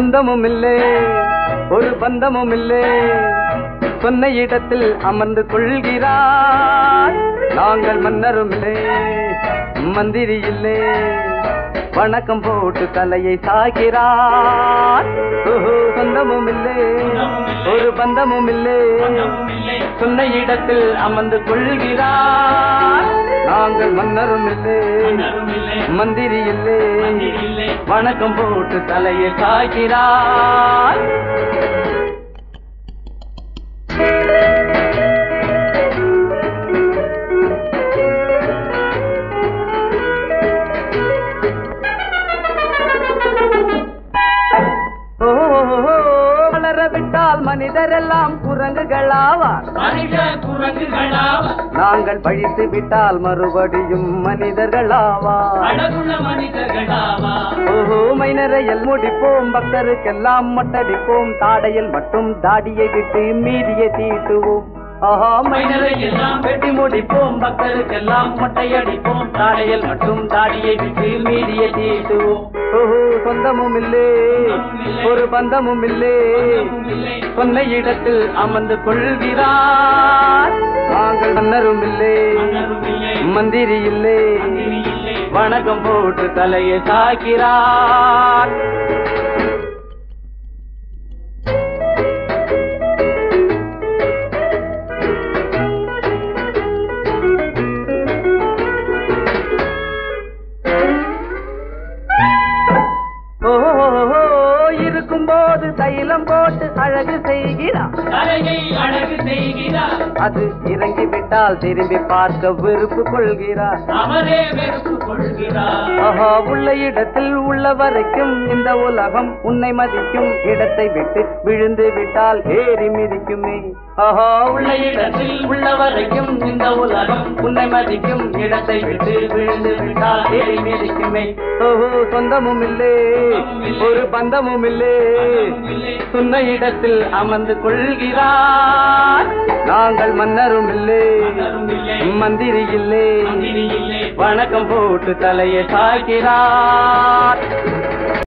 சொந்தமும் இல்லை ஒரு பந்தமும் இல்லை சொன்ன இடத்தில் அமர்ந்து கொள்கிறார் நாங்கள் மன்னரும் இல்லை மந்திரி இல்லை வணக்கம் போட்டு தலையை சாய்கிறார் ஓஹோ, சொந்தமும் இல்லை ஒரு பந்தமும் இல்லை சொன்ன இடத்தில் அமர்ந்து கொள்கிறார் நாங்கள் மன்னரும் இல்லை மந்திரி இல்லை வணக்கம் போட்டு தலையை சாய்கிறார் ஓ, வளர விட்டால் மனிதரெல்லாம் குரங்குகளாவார் மனித குரங்குகளாவா நாங்கள் பழித்து விட்டால் மறுபடியும் மனிதர்களாவார் அழகுள்ள மனிதர்களாவா ஓஹோ மைனரையில் முடிப்போம் பக்தருக்கெல்லாம் மொட்டடிப்போம் தாடையில் மட்டும் தாடியை விட்டு மீதியை தீட்டுவோம் ஆஹா மைனரை எல்லாம் வெட்டி முடிப்போம் பக்தருக்கெல்லாம் மொட்டையடிப்போம் தாடையில் மட்டும் தாடியை விட்டு மீதியை தீட்டுவோம் ஓஹோ சொந்தமும் இல்லே ஒரு பந்தமும் இல்லே சொன்ன இடத்தில் அமர்ந்து கொள்கிறார் நாங்கள் மன்னரும் இல்லை மந்திரி இல்லை வணக்கம் போட்டு தலையை சாய்க்கிறார் ஓஹோ இருக்கும்போது தைலம் போட்டு அழகு செய்கிறார் தலையை அழகு செய்கிறார் அது இறங்கி விட்டால் திரும்பி பார்க்க விருப்பு கொள்கிறார் அவரே வெறுப்பு கொள்கிறார் ஆஹா உள்ள இடத்தில் உள்ள வரைக்கும் இந்த உலகம் உன்னை மதிக்கும் இடத்தை விட்டு விழுந்து விட்டால் ஏறி மிதிக்குமே ஆஹா உள்ள இடத்தில் உள்ள வரைக்கும் இந்த உலகம் உன்னை மதிக்கும் இடத்தை விட்டு விழுந்து விட்டால் ஏறி மிதிக்குமே ஓஹோ சொந்தமும் இல்லை ஒரு பந்தமும் இல்லை சொன்ன இடத்தில் அமர்ந்து கொள்கிறார் நாங்கள் மன்னரும் இல்லை மந்திரி இல்லை வணக்கம் போட்டு தலையை சாய்க்கிறார்